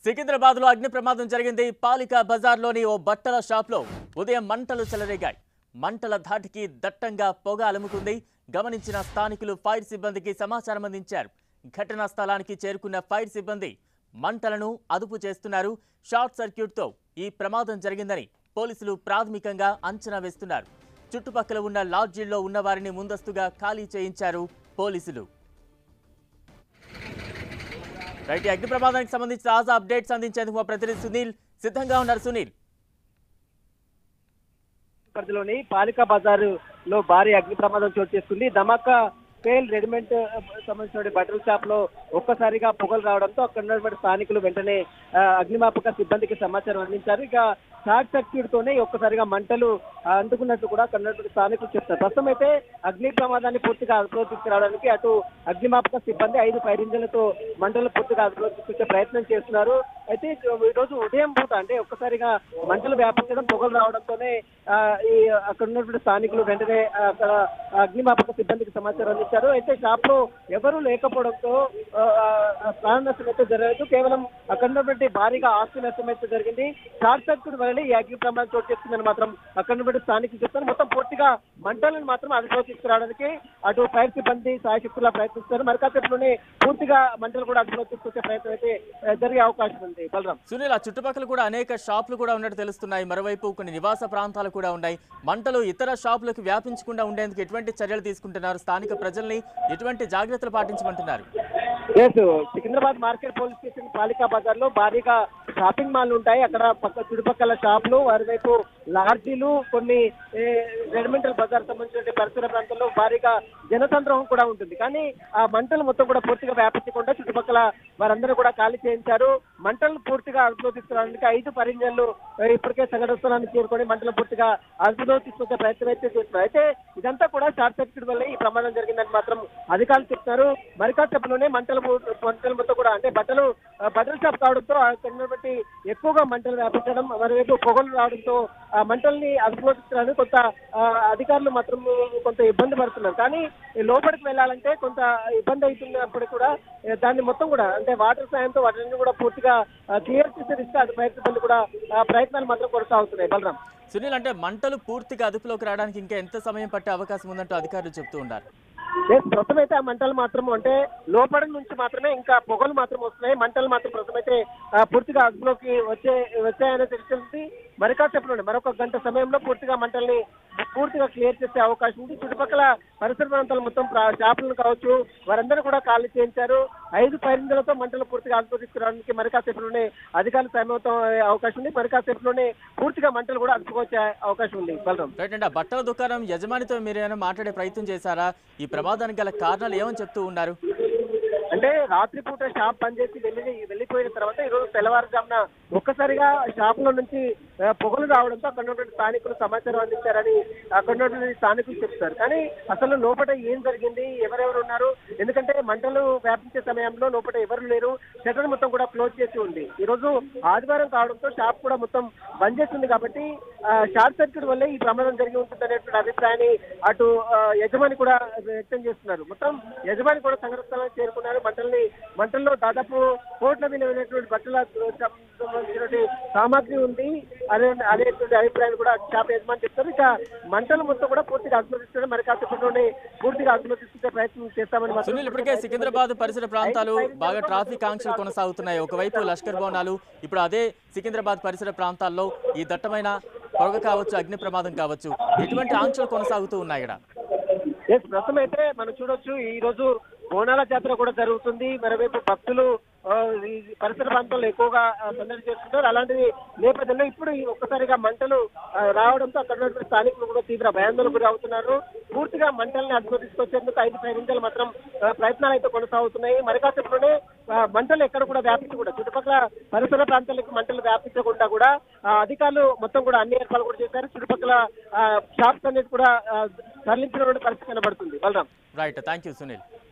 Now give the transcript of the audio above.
సికింద్రాబాద్ లో అగ్ని ప్రమాదం జరిగింది పాలికా బజార్లోని ఓ బట్టల షాప్లో ఉదయం మంటలు చెలరేగాయి మంటల ధాటికి దట్టంగా పొగ అలుముకుంది గమనించిన స్థానికులు ఫైర్ సిబ్బందికి సమాచారం అందించారు ఘటనా స్థలానికి చేరుకున్న ఫైర్ సిబ్బంది మంటలను అదుపు చేస్తున్నారు షార్ట్ సర్క్యూట్తో ఈ ప్రమాదం జరిగిందని పోలీసులు ప్రాథమికంగా అంచనా వేస్తున్నారు చుట్టుపక్కల ఉన్న లాడ్జీల్లో ఉన్న వారిని ముందస్తుగా ఖాళీ చేయించారు పోలీసులు రైట్ ఈ అగ్ని ప్రమాదానికి సంబంధించి తాజా అప్డేట్స్ అందించేందుకు మా ప్రతినిధి సునీల్ సిద్ధంగా ఉన్నారు సునీల్ పరిధిలోని పాలికా బజారు లో భారీ అగ్ని ప్రమాదం చోటు చేసుకుంది ధమాకా పేల్ రెడీమేడ్ సంబంధించిన బట్టల షాప్ లో ఒక్కసారిగా పొగలు రావడంతో అక్కడ ఉన్నటువంటి స్థానికులు వెంటనే ఆ, అగ్నిమాపక సిబ్బందికి సమాచారం అందించారు ఇక షార్ట్ సర్క్యూట్ తోనే ఒక్కసారిగా మంటలు ఆ, అంటుకున్నట్టు కూడా అక్కడ ఉన్నటువంటి స్థానికులు చెప్తారు ప్రస్తుతం అయితే అగ్ని ప్రమాదాన్ని పూర్తిగా అదుపులో తీసుకురావడానికి అటు అగ్నిమాపక సిబ్బంది ఐదు ఫైర్ ఇంజన్లతో మంటలు పూర్తిగా అదుపులో తీసుకొచ్చే ప్రయత్నం చేస్తున్నారు అయితే ఈ రోజు ఉదయం పూట అంటే ఒక్కసారిగా మంటలు వ్యాపించడం పొగలు రావడంతోనే ఆ, ఈ అక్కడ ఉన్నటువంటి స్థానికులు వెంటనే ఆ, అక్కడ అగ్నిమాపక సిబ్బందికి సమాచారం అందించారు అయితే షాప్ లో ఎవరూ లేకపోవడంతో ఆ, ఆ, ప్రాణ నష్టం అయితే జరగలేదు కేవలం అక్కడ ఉన్నటువంటి భారీగా ఆస్తి నష్టం అయితే జరిగింది షార్ట్ సర్క్యూట్ వల్ల ఈ అగ్ని ప్రమాదం చోటు చేసుకుందని మాత్రం అక్కడ ఉన్నటువంటి స్థానికులు చెప్తారు మొత్తం పూర్తిగా మంటలను మాత్రం అదుపులో తీసుకురావడానికి అటు ఫైర్ సిబ్బంది సాయశక్తులా ప్రయత్నిస్తారు మరి కాసేపులోనే పూర్తిగా మంటలు కూడా అదుపులో తీసుకొచ్చే ప్రయత్నం అయితే ఆ, జరిగే అవకాశం ఉంది బలరాం సునీల్ ఆ చుట్టుపక్కల కూడా అనేక షాపులు కూడా ఉన్నట్టు తెలుస్తున్నాయి మరోవైపు కొన్ని నివాస ప్రాంతాలు కూడా ఉన్నాయి మంటలు ఇతర షాపులకు వ్యాపించకుండా ఉండేందుకు ఎటువంటి చర్యలు తీసుకుంటున్నారు స్థానిక ప్రజల్ని ఎటువంటి జాగ్రత్తలు పాటించమంటున్నారు yes Secunderabad market police station Palika Bazaar లో భారీగా షాపింగ్ మాల్ ఉంటాయి అక్కడ పక్క చుట్టుపక్కల షాపులు వారి వైపు లాడ్జీలు కొన్ని ఏ, రెడమెంటల్ బజార్ సంబంధించిన పరిసర ప్రాంతాల్లో భారీగా జనసంద్రోహం కూడా ఉంటుంది కానీ ఆ మంటలు మొత్తం కూడా పూర్తిగా వ్యాపించకుండా చుట్టుపక్కల వారందరూ కూడా ఖాళీ చేయించారు మంటలు పూర్తిగా అదుపులో తీసుకురావడానికి ఐదు పరిజ్ఞలు ఇప్పటికే సంఘటన స్థలాన్ని చేరుకొని మంటలు పూర్తిగా అదుపులో తీసుకొచ్చే ప్రయత్నం అయితే చేస్తున్నారు అయితే ఇదంతా కూడా షార్ట్ సర్క్యూట్ వల్ల ఈ ప్రమాదం జరిగిందని మాత్రం అధికారులు చెప్తున్నారు మరి కాసేపులోనే మంటలు పూ- మంటలు మొత్తం కూడా అంటే బట్టలు ఆ, బట్టల షాప్ కావడంతో అక్కడ ఉన్నటువంటి ఎక్కువగా మంటలు వ్యాపించడం మరోవైపు పొగలు రావడంతో ఆ మంటల్ని అదుపులో తీసుకురావడానికి కొంత ఆ, అధికారులు మాత్రం కొంత ఇబ్బంది పడుతున్నారు కానీ ఈ లోపలికి వెళ్ళాలంటే కొంత ఇబ్బంది అవుతున్నప్పుడు కూడా ఏ, దాన్ని మొత్తం కూడా అంటే వాటర్ సాయంతో వాటిని కూడా పూర్తిగా క్లియర్ చేసే దిశగా అటు ఫైర్ సిబ్బంది కూడా ఆ, ప్రయత్నాలు మాత్రం కొనసాగుతున్నాయి బలరాం సునీల్ అంటే మంటలు పూర్తిగా అదుపులోకి రావడానికి ఇంకా ఎంత సమయం పట్టే అవకాశం ఉందంటూ అధికారులు చెప్తూ ఉన్నారు లేదు ప్రస్తుతం అయితే ఆ మంటలు మాత్రం అంటే లోపల నుంచి మాత్రమే ఇంకా పొగలు మాత్రం వస్తున్నాయి మంటలు మాత్రం ప్రస్తుతం అయితే ఆ, పూర్తిగా అదుపులోకి వచ్చే వచ్చాయని తెలిసింది మరి కాసేపులోనే మరొక గంట సమయంలో పూర్తిగా మంటల్ని పూర్తిగా క్లియర్ చేసే అవకాశం ఉంది చుట్టుపక్కల పరిసర ప్రాంతాలు మొత్తం ప్రా- షాపులను కావచ్చు వారందరూ కూడా ఖాళీ చేయించారు ఐదు పైరిందలతో మంటలు పూర్తిగా అదుపు తీసుకురావడానికి మరి కాసేపులోనే అధికారులు సమయమవుతాం అవకాశం ఉంది మరి కాసేపులోనే పూర్తిగా మంటలు కూడా అదుపుకొచ్చే అవకాశం ఉంది బలరాం రైట్ అంటే ఆ బట్టల దుకాణం యజమానితో మీరు ఏమైనా మాట్లాడే ప్రయత్నం చేశారా ఈ ప్రమాదానికి గల కారణాలు ఏమని చెప్తూ ఉన్నారు అంటే రాత్రిపూట షాప్ బంద్ చేసి వెళ్ళి వెళ్ళిపోయిన తర్వాత ఈ రోజు తెల్లవారుజామున ఒక్కసారిగా షాప్ లో నుంచి ఆ, పొగలు రావడంతో అక్కడ ఉన్నటువంటి స్థానికులు సమాచారం అందించారని అక్కడ ఉన్నటువంటి స్థానికులు చెప్తారు కానీ అసలు లోపల ఏం జరిగింది ఎవరెవరు ఉన్నారు ఎందుకంటే మంటలు వ్యాపించే సమయంలో లోపల ఎవరు లేరు షటర్ మొత్తం కూడా క్లోజ్ చేసి ఉంది ఈ రోజు ఆదివారం కావడంతో షాప్ కూడా మొత్తం బంద్ చేసి ఉంది కాబట్టి ఆ, షార్ట్ సర్క్యూట్ వల్లే ఈ ప్రమాదం జరిగి ఉంటుంది అనేటువంటి అభిప్రాయాన్ని అటు ఆ, యజమాని కూడా వ్యక్తం చేస్తున్నారు మొత్తం యజమాని కూడా సంఘటన స్థలానికి చేరుకున్నారు మంటల్ని మంటల్లో దాదాపు కోట్ల విలువైనటువంటి బట్టల సంబంధించినటువంటి సామాగ్రి ఉంది అదే అనేటువంటి అభిప్రాయాలు కూడా షాప్ యజమాని చెప్తారు ఇక మంటలు మొత్తం కూడా పూర్తిగా అదుపులో తీసుకుని మరి కాసేపట్లోనే పూర్తిగా అదుపులో తీసుకునే ప్రయత్నం చేస్తామని మాత్రం సునీల్ ఇప్పటికే సికింద్రాబాద్ పరిసర ప్రాంతాలు బాగా ట్రాఫిక్ ఆంక్షలు కొనసాగుతున్నాయి ఒకవైపు లష్కర్ భవనాలు ఇప్పుడు అదే సికింద్రాబాద్ పరిసర ప్రాంతాల్లో ఈ దట్టమైన పొగ కావచ్చు అగ్ని ప్రమాదం కావచ్చు ఎటువంటి ఆంక్షలు కొనసాగుతూ ఉన్నాయి ఇక్కడ ఎస్ ప్రస్తుతం అయితే మనం చూడొచ్చు ఈ రోజు బోనాల జాతర కూడా జరుగుతుంది మరోవైపు భక్తులు ఆ, ఈ పరిసర ప్రాంతాల్లో ఎక్కువగా ఆ, సందడి చేస్తుంటారు అలాంటి నేపథ్యంలో ఇప్పుడు ఈ ఒక్కసారిగా మంటలు ఆ, రావడంతో అక్కడ ఉన్నటువంటి స్థానికులు కూడా తీవ్ర భయాందోళనకు గురి అవుతున్నారు పూర్తిగా మంటల్ని అదుపు తీసుకొచ్చేందుకు ఐదు ఫైర్ ఇంజన్లు మాత్రం ఆ, ప్రయత్నాలు అయితే కొనసాగుతున్నాయి మరి కాసేపులోనే ఆ, మంటలు ఎక్కడ కూడా వ్యాపించకుండా చుట్టుపక్కల పరిసర ప్రాంతాలకు మంటలు వ్యాపించకుండా కూడా ఆ, అధికారులు మొత్తం కూడా అన్ని ఏర్పాట్లు కూడా చేశారు చుట్టుపక్కల ఆ, షాప్స్ అనేది కూడా ఆ, తరలించినటువంటి పరిస్థితి కనబడుతుంది Balaram right thank you Sunil